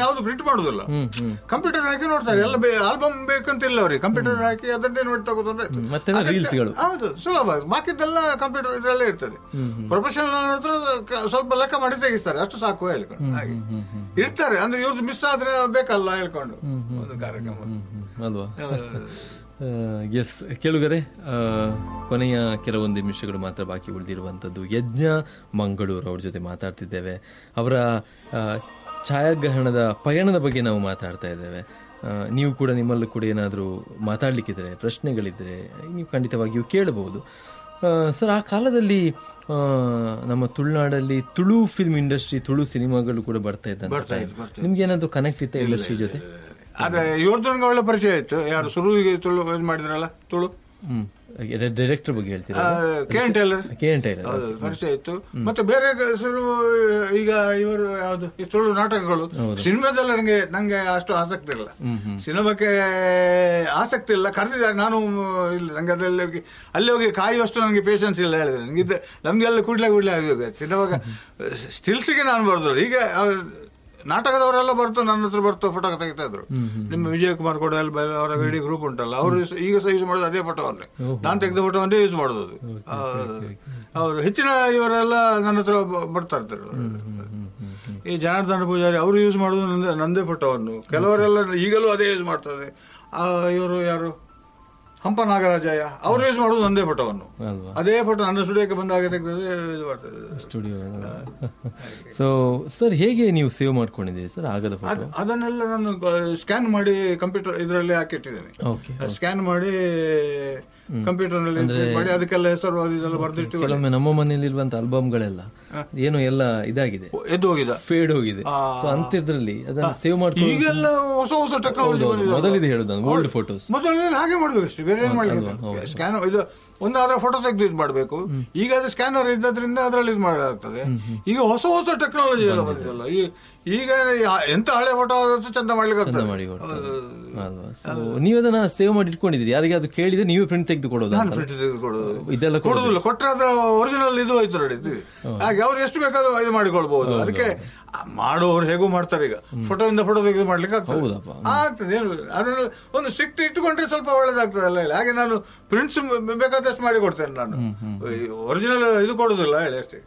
ಯಾವ್ದು ಪ್ರಿಂಟ್ ಮಾಡುದಿಲ್ಲ ಕಂಪ್ಯೂಟರ್ ಹಾಕಿ ನೋಡ್ತಾರೆ ಎಲ್ಲ ಆಲ್ಬಮ್ ಬೇಕಂತಿಲ್ಲ ಅವ್ರಿಗೆ ಕಂಪ್ಯೂಟರ್ ಹಾಕಿ ಅದನ್ನೇ ನೋಡಿ ತಗೋದ್ರೆ ಆಯ್ತು. ಮತ್ತೆಲ್ಲ ಅದಕ್ಕೆ- ರೀಲ್ಸ್ಗಳು. ಹೌದು ಸುಲಭ ಬಾಕಿದ್ದೆಲ್ಲ ಕಂಪ್ಯೂಟರ್ ಇದ್ರಲ್ಲೇ ಇರ್ತದೆ ಪ್ರೊಫೆಷನಲ್ ನೋಡಿದ್ರೆ ಕ- ಸ್ವಲ್ಪ ಲೆಕ್ಕ ಮಾಡಿ ತೆಗಿಸ್ತಾರೆ ಅಷ್ಟು ಸಾಕು ಹೇಳ್ಕೊಂಡು ಹಾಗೆ ಇರ್ತಾರೆ ಅಂದ್ರೆ ಇವ್ರದ್ದು ಮಿಸ್ ಆದ್ರೆ ಬೇಕಲ್ಲ ಹೇಳ್ಕೊಂಡು ಒಂದು ಕಾರ್ಯಕ್ರಮ ಹ್ಮ್, ಅಲ್ವಾ ಎಸ್ ಕೇಳುಗರೆ ಆ, ಕೊನೆಯ ಕೆಲವೊಂದು ನಿಮಿಷಗಳು ಮಾತ್ರ ಬಾಕಿ ಉಳಿದಿರುವಂಥದ್ದು ಯಜ್ಞ ಮಂಗಳೂರು ಅವ್ರ ಜೊತೆ ಮಾತಾಡ್ತಿದ್ದೇವೆ ಅವರ ಆ, ಛಾಯಾಗ್ರಹಣದ ಪಯಣದ ಬಗ್ಗೆ ನಾವು ಮಾತಾಡ್ತಾ ಇದ್ದೇವೆ ಆ, ನೀವು ಕೂಡ ನಿಮ್ಮಲ್ಲೂ ಕೂಡ ಏನಾದರೂ ಮಾತಾಡ್ಲಿಕ್ಕಿದ್ರೆ ಪ್ರಶ್ನೆಗಳಿದ್ರೆ ನೀವು ಖಂಡಿತವಾಗಿಯೂ ಕೇಳಬಹುದು ಆ, ಸರ್ ಆ ಕಾಲದಲ್ಲಿ ಆ, ನಮ್ಮ ತುಳುನಾಡಲ್ಲಿ ತುಳು ಫಿಲ್ಮ್ ಇಂಡಸ್ಟ್ರಿ ತುಳು ಸಿನಿಮಾಗಳು ಕೂಡ ಬರ್ತಾ ಇದ್ದಂತ ನಿಮ್ಗೆ ಏನಾದ್ರು ಕನೆಕ್ಟ್ ಇತ್ತ ಇಂಡಸ್ಟ್ರಿ ಜೊತೆ ಆದ್ರೆ ಇವ್ರದ್ದು ನನಗೆ ಒಳ್ಳೆ ಪರಿಚಯ ಆಯ್ತು ಯಾರು ಶುರುವಿಗೆ ತುಳು ಇದು ಮಾಡಿದ್ರಲ್ಲ ತುಳು ಹ್ಮ್ ಡೈರೆಕ್ಟರ್ ಬಗ್ಗೆ ಹೇಳ್ತೀರಾ K N Tailor K N Tailor ಹೌದು, ಪರಿಚಯ ಇತ್ತು ಮತ್ತೆ ಬೇರೆ ಹೆಸರು ಈಗ ಇವರು ಯಾವುದು ಈ ತುಳು ನಾಟಕಗಳು ಸಿನಿಮಾದಲ್ಲಿ ನನಗೆ ನಂಗೆ ಅಷ್ಟು ಆಸಕ್ತಿ ಇಲ್ಲ ಸಿನಿಮಾಕ್ಕೆ ಆಸಕ್ತಿ ಇಲ್ಲ ಕರೆದಿದ್ದಾರೆ ನಾನು ಇಲ್ಲ ನಂಗೆ ಅದರಲ್ಲಿ ಹೋಗಿ ಅಲ್ಲಿ ಹೋಗಿ ಕಾಯುವಷ್ಟು ನನಗೆ ಪೇಷನ್ಸ್ ಇಲ್ಲ ಹೇಳಿದ್ರೆ ನನಗೆ ಇದು ನಮ್ಗೆಲ್ಲ ಕೂಡ್ಲೆ ಕೂಡ್ಲೆ ಆಗಿ ಸಿನಿಮಾಗ ಸ್ಟಿಲ್ಸ್ಗೆ ನಾನು ಬರ್ದು ಈಗ ಆ, ನಾಟಕದವರೆಲ್ಲ ಬರ್ತು ನನ್ನ ಹತ್ರ ಬರ್ತು ಫೋಟೋ ತೆಗಿತಾ ಇದ್ರು ನಿಮ್ಮ ವಿಜಯ್ ಕುಮಾರ್ ಕೂಡ ಅಲ್ಲಿ ಬೇರೆ ಅವರ ಇಡೀ ಗ್ರೂಪ್ ಉಂಟಲ್ಲ ಅವರು ಈಗ ಸಹ ಯೂಸ್ ಮಾಡೋದು ಅದೇ ಫೋಟೋವನ್ನೇ ನಾನು ತೆಗೆದ ಫೋಟೋವನ್ನೇ ಯೂಸ್ ಮಾಡೋದು ಅದು. ಅವರು ಹೆಚ್ಚಿನ ಇವರೆಲ್ಲ ನನ್ನ ಹತ್ರ ಬ- ಬರ್ತಾ ಇರ್ತಾರೆ ಈ ಜನಾರ್ದನ ಪೂಜಾರಿ ಅವರು ಯೂಸ್ ಮಾಡೋದು ನಂದೇ ನಂದೇ ಫೋಟೋವನ್ನು ಕೆಲವರೆಲ್ಲ ಈಗಲೂ ಅದೇ ಯೂಸ್ ಮಾಡ್ತಾರೆ ಇವರು ಯಾರು ಹಂಪ ನಾಗರಾಜಯ್ಯ ಅವರು ಯೂಸ್ ಮಾಡೋದು ನಂದೇ ಫೋಟೋವನ್ನು ಅಲ್ವಾ ಅದೇ ಫೋಟೋ ನನ್ನ ಸ್ಟುಡಿಯೋಕ್ಕೆ ಬಂದಾಗ ತೆಗೆದದೇ ಇದು ಮಾಡ್ತಾರೆ ಸ್ಟುಡಿಯೋ ಸೊ ಸರ್ ಹೇಗೆ ನೀವು ಸೇವ್ ಮಾಡ್ಕೊಂಡಿದ್ದೀರಿ ಸರ್ ಆಗದ ಫೋಟೋ ಅದ್- ಅದನ್ನೆಲ್ಲ ನಾನು ಸ್ಕ್ಯಾನ್ ಮಾಡಿ ಕಂಪ್ಯೂಟರ್ ಇದರಲ್ಲಿ ಹಾಕಿಟ್ಟಿದ್ದೇನೆ ಓಕೆ ಸ್ಕ್ಯಾನ್ ಮಾಡಿ ಕಂಪ್ಯೂಟರ್ ನಲ್ಲಿ print ಮಾಡಿ ಅದಕ್ಕೆಲ್ಲ ಹೆಸರು ಅದು ಇದೆಲ್ಲ ಬರ್ದಿಟ್ಟು ಕೆಲವೊಮ್ಮೆ ನಮ್ಮ ಮನೆಯಲ್ಲಿ ಇರುವಂತ ಆಲ್ಬಮ್ಗಳೆಲ್ಲ ಏನು ಎಲ್ಲ ಇದಾಗಿದೆ ಎದ್ದು ಹೋಗಿದ ಫೇಡ್ ಹೋಗಿದೆ ಸೊ ಅಂತಿದ್ರಲ್ಲಿ ಅದನ್ನ ಸೇವ್ ಮಾಡ್ಕೊಂಡು ಈಗೆಲ್ಲ ಹೊಸ ಹೊಸ ಟೆಕ್ನಾಲಜಿ ಬಂದಿದೆ ಮೊದಲಿದೆ ಹೇಳುದು ನಾನು ಓಲ್ಡ್ ಫೋಟೋಸ್ ಮೊದಲನೇ ಹಾಗೆ ಮಾಡ್ಬೇಕಷ್ಟೇ ಬೇರೆ ಏನ್ ಮಾಡ್ಲಿಕ್ಕೆ ಸ್ಕ್ಯಾನ್ ಇದು ಒಂದು ಅದರ ಫೋಟೋ ತೆಗೆದು ಇದು ಮಾಡಬೇಕು ಈಗ ಅದು ಸ್ಕ್ಯಾನರ್ ಇದ್ದದ್ರಿಂದ ಅದರಲ್ಲಿ ಇದು ಮಾಡಲಾಗ್ತದೆ ಈಗ ಹೊಸ ಹೊಸ ಟೆಕ್ನಾಲಜಿ ಎಲ್ಲ ಬಂದಿದೆಲ್ಲ ಈ ಈಗ ಯಾ- ಎಂತ ಹಳೆ ಫೋಟೋ ಚಂದ ಮಾಡ್ಲಿಕ್ಕೆ ಆಗ್ತದೆ ಮಾಡಿ ಕೊಡ್ತಾರೆ ಅಲ್ವಾ ಸೊ ನೀವು ಅದನ್ನ ಸೇವ್ ಮಾಡಿ ಇಟ್ಕೊಂಡಿದ್ದೀರಿ ಯಾರಿಗೆ ಅದು ಕೇಳಿದ್ರೆ ನೀವೇ ಪ್ರಿಂಟ್ ತೆಗೆದು ಕೊಡೋದು ನಾನು ಪ್ರಿಂಟ್ ತೆಗೆದು ಕೊಡೋದು ಇದೆಲ್ಲ ಕೊಡುದಿಲ್ಲ ಕೊಟ್ಟರೆ ಅದ್ರ ಒರಿಜಿನಲ್ ಇದು ಹೋಯ್ತು ನೋಡಿ ಇದು. ಹಾಗೆ ಅವ್ರು ಎಷ್ಟು ಬೇಕಾದ್ರೂ ಇದು ಮಾಡಿಕೊಳ್ಬಹುದು ಅದಕ್ಕೆ ಆ ಮಾಡೋರು ಹೇಗೂ ಮಾಡ್ತಾರೆ ಈಗ ಫೋಟೋ ಇಂದ ಫೋಟೋ ತೆಗೆದು ಮಾಡ್ಲಿಕ್ಕೆ ಆಗ್ತದೆ ಹೌದಪ್ಪ. ಆಗ್ತದೆ ಏನು ಅದನ್ನ ಒಂದು ಸ್ಟ್ರಿಕ್ಟ್ ಇಟ್ಟುಕೊಂಡ್ರೆ ಸ್ವಲ್ಪ ಒಳ್ಳೇದಾಗ್ತದೆ ಅಲ್ಲ ಹೇಳಿ ಹಾಗೆ ನಾನು ಪ್ರಿಂಟ್ಸ್ ಬೇಕಾದಷ್ಟು ಮಾಡಿ ಕೊಡ್ತೇನೆ ನಾನು ಒರಿಜಿನಲ್ ಇದು ಕೊಡುದಿಲ್ಲ ಹೇಳಿ ಅಷ್ಟೇ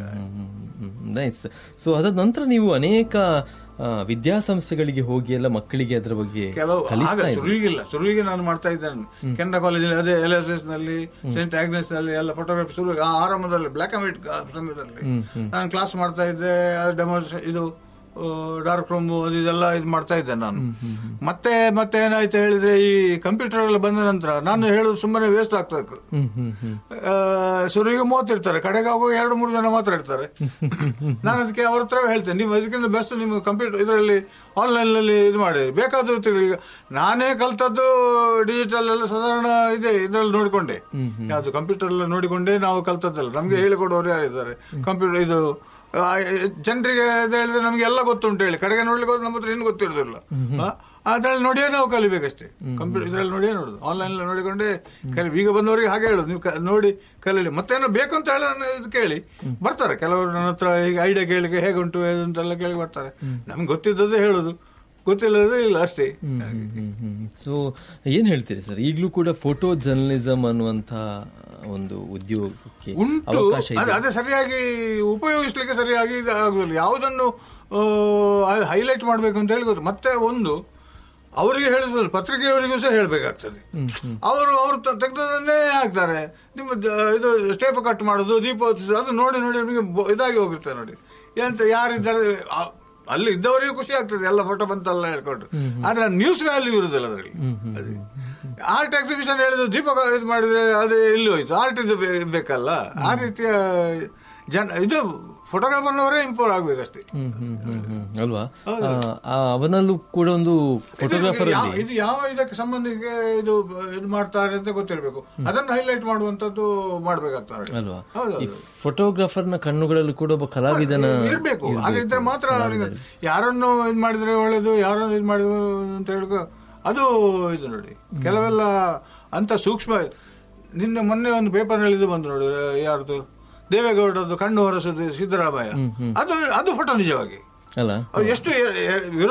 ನೈಸ್ ಸೊ ಅದಾದ ನಂತರ ನೀವು ಅನೇಕ ಆ, ವಿದ್ಯಾಸಂಸ್ಥೆಗಳಿಗೆ ಹೋಗಿ ಎಲ್ಲ ಮಕ್ಕಳಿಗೆ ಅದರ ಬಗ್ಗೆ ಕೆಲವು ಆಗ ಕಲಿಸ್ತಾ ಇದ್ದೀರಿ. ಶುರುವಿಗಿಲ್ಲ ಶುರುವಿಗೆ ನಾನು ಮಾಡ್ತಾ ಇದ್ದೇನೆ ಕೆನರಾ ಕಾಲೇಜಲ್ಲಿ ಅದೇ ಎಲ್ ಎಸ್ ಎಸ್ ನಲ್ಲಿ ಸೆಂಟ್ ಆಗ್ನೆಸ್ ನಲ್ಲಿ ಎಲ್ಲ ಫೋಟೋಗ್ರಫಿ ಶುರು ಆ ಆರಂಭದಲ್ಲಿ ಬ್ಲಾಕ್ ಅಂಡ್ ವೈಟ್ ಸಮಯದಲ್ಲಿ ನಾನು ಕ್ಲಾಸ್ ಮಾಡ್ತಾ ಇದ್ದೆ ಡೆಮೋನ್ಸ್ಟ್ರೇ ಇದು ಡಾರ್ಕ್ ರೂಮ್ ಅದು ಇದೆಲ್ಲ ಇದು ಮಾಡ್ತಾ ಇದ್ದೆ ನಾನು ಮತ್ತೆ ಮತ್ತೆ ಏನಾಯ್ತು ಹೇಳಿದ್ರೆ ಈ ಕಂಪ್ಯೂಟರ್ ಎಲ್ಲ ಬಂದ ನಂತರ ನಾನು ಹೇಳೋದು ಸುಮ್ಮನೆ ವೇಸ್ಟ್ ಆಗ್ತದೆ ಹ್ಮ್ ಹ್ಮ್ ಹ್ಮ್ ಆ, ಶುರುವಿಗೆ ಮೂವತ್ತಿರ್ತಾರೆ ಕಡೆಗೆ ಆಗೋ ಎರಡು ಮೂರು ಜನ ಮಾತ್ರ ಇರ್ತಾರೆ ನಾನು ಅದಕ್ಕೆ ಅವ್ರ ಹತ್ರ ಹೇಳ್ತೇನೆ ನೀವು ಅದಕ್ಕಿಂತ ಬೆಸ್ಟ್ ನಿಮ್ಮ ಕಂಪ್ಯೂಟರ್ ಇದರಲ್ಲಿ ಆನ್ಲೈನ್ ನಲ್ಲಿ ಇದು ಮಾಡಿ ಬೇಕಾದ್ರೂ ತಿಳಿ ಈಗ ನಾನೇ ಕಲ್ತದ್ದು ಡಿಜಿಟಲ್ ಎಲ್ಲ ಸಾಧಾರಣ ಇದೆ ಇದರಲ್ಲಿ ನೋಡಿಕೊಂಡೆ ಯಾವುದು ಕಂಪ್ಯೂಟರ್ ಎಲ್ಲ ನೋಡಿಕೊಂಡೇ ನಾವು ಕಲ್ತದ್ದಲ್ಲ ನಮ್ಗೆ ಹೇಳಿಕೊಡೋರು ಯಾರಿದ್ದಾರೆ ಕಂಪ್ಯೂಟರ್ ಇದು ಆ, ಜನರಿಗೆ ಅದು ಹೇಳಿದ್ರೆ ನಮ್ಗೆ ಎಲ್ಲ ಗೊತ್ತುಂಟು ಹೇಳಿ ಕಡೆಗೆ ನೋಡ್ಲಿಕ್ಕೆ ಹೋದ್ರೆ ನಮ್ಮ ಹತ್ರ ಏನು ಗೊತ್ತಿರೋದಿಲ್ಲ ಆ, ಅದ್ರಲ್ಲಿ ನೋಡಿಯೇ ನಾವು ಕಲಿಬೇಕಷ್ಟೇ ಕಂಪ್ಯೂಟರ್ ಇದ್ರಲ್ಲಿ ನೋಡಿಯೇ ನೋಡುದು ಆನ್ಲೈನ್ ನೋಡಿಕೊಂಡೇ ಕಲಿ ಈಗ ಬಂದವರಿಗೆ ಹಾಗೆ ಹೇಳುದು ನೀವು ಕ- ನೋಡಿ ಕಲೀಲಿ ಮತ್ತೇನೋ ಬೇಕು ಅಂತ ಹೇಳಿ ನಾನು ಇದು ಕೇಳಿ ಬರ್ತಾರೆ ಕೆಲವರು ನನ್ನ ಹತ್ರ ಈಗ ಐಡಿಯಾ ಕೇಳಿಕ್ಕೆ ಹೇಗುಂಟು ಇದು ಅಂತೆಲ್ಲ ಕೇಳಿ ಬರ್ತಾರೆ ನಮ್ಗೆ ಗೊತ್ತಿದ್ದದೇ ಹೇಳುದು ಗೊತ್ತಿಲ್ಲದೇ ಇಲ್ಲ ಅಷ್ಟೇ ಸೊ ಏನ್ ಹೇಳ್ತೀರಿ ಸರ್ ಈಗಲೂ ಕೂಡ ಫೋಟೋ ಜರ್ನಲಿಸಂ ಅನ್ನುವಂತ ಒಂದು ಉದ್ಯೋಗಕ್ಕೆ ಉಂಟು ಅವಕಾಶ ಇದೆ ಅದು- ಅದೇ ಸರಿಯಾಗಿ ಉಪಯೋಗಿಸ್ಲಿಕ್ಕೆ ಸರಿಯಾಗಿ ಇದು ಆಗುದಿಲ್ಲ ಯಾವುದನ್ನು ಹೈಲೈಟ್ ಮಾಡಬೇಕು ಅಂತ ಹೇಳಿ ಗೊತ್ತು ಮತ್ತೆ ಒಂದು ಅವರಿಗೆ ಹೇಳಿದ್ರು ಪತ್ರಿಕೆಯವರಿಗೂ ಸಹ ಹೇಳಬೇಕಾಗ್ತದೆ ಅವರು ಅವರು ತೆಗೆದನ್ನೇ ಹಾಕ್ತಾರೆ ನಿಮ್ಮ ದ- ಇದು ಸ್ಟೇಪ್ ಕಟ್ ಮಾಡೋದು ದೀಪೋತ್ಸವ ಅದು ನೋಡಿ ನೋಡಿ ನಮಗೆ ಬೊ- ಇದಾಗಿ ಹೋಗಿರ್ತಾರೆ ನೋಡಿ ಎಂತ ಯಾರಿದ್ದಾರೆ ಆ- ಅಲ್ಲಿ ಇದ್ದವರಿಗೂ ಖುಷಿ ಆಗ್ತದೆ ಎಲ್ಲ ಫೋಟೋ ಬಂತಲ್ಲ ಹೇಳ್ಕೊಂಡು ಆದ್ರೆ ನ್ಯೂಸ್ ವ್ಯಾಲ್ಯೂ ಇರುದಿಲ್ಲ ಅದರಲ್ಲಿ ಅದೇ ಆರ್ಟ್ ಎಕ್ಸಿಬಿಷನ್ ಹೇಳಿದ್ರು ದೀಪಕ ಇದು ಮಾಡಿದ್ರೆ ಅದು ಎಲ್ಲಿ ಹೋಯ್ತು ಆರ್ಟ್ ಇದು ಬೇ- ಬೇಕಲ್ಲ ಆ ರೀತಿಯ ಜನ ಇದು ಫೋಟೋಗ್ರಾಫರ್ನವರೇ ಇಂಪ್ರೂವ್ ಆಗ್ಬೇಕಷ್ಟೇ ಹ್ಮ್ ಹ್ಮ್ ಹ್ಮ್ ಹ್ಮ್ ಅಲ್ವಾ ಆ, ಆ, ಅವನಲ್ಲೂ ಕೂಡ ಒಂದು ಫೋಟೋಗ್ರಾಫರ್ ಇದು ಅಲ್ಲಿ ಯಾವ- ಇದು ಯಾವ ಇದಕ್ಕೆ ಸಂಬಂಧಿಗೆ ಇದು ಇದು ಮಾಡ್ತಾರೆ ಅಂತ ಗೊತ್ತಿರಬೇಕು ಅದನ್ನು ಹೈಲೈಟ್ ಮಾಡುವಂತದ್ದು ಮಾಡ್ಬೇಕಾಗ್ತದೆ ಅಲ್ವಾ ಹೌದು ಈ ಫೋಟೋಗ್ರಾಫರ್ನ ಕಣ್ಣುಗಳಲ್ಲಿ ಕೂಡ ಒಬ್ಬ ಕಲಾವಿದನ ಇರ್ಬೇಕು ಹಾಗೆ ಇದ್ರೆ ಮಾತ್ರ ಅವರಿಗೆ ಯಾರನ್ನು ಇದು ಮಾಡಿದ್ರೆ ಒಳ್ಳೇದು ಯಾರನ್ನು ಇದು ಮಾಡಿದ್ರು ಅಂತ ಹೇಳುವ ಅದು ಇದು ನೋಡಿ ಕೆಲವೆಲ್ಲ ಅಂತ ಸೂಕ್ಷ್ಮ ನಿನ್ನೆ ಮೊನ್ನೆ ಒಂದು ಪೇಪರ್ ಇದು ಬಂದು ನೋಡಿ ಯಾರ್ದು ದೇವೇಗೌಡರದ್ದು ಕಣ್ಣು ಹೊರಸದು ಸಿದ್ದರಾಮಯ್ಯ ಅದು ಅದು ಫೋಟೋ ನಿಜವಾಗಿ ಅಲ್ಲ ಅದು ಎಷ್ಟು ಎ- ಎ- ವಿರೋಧ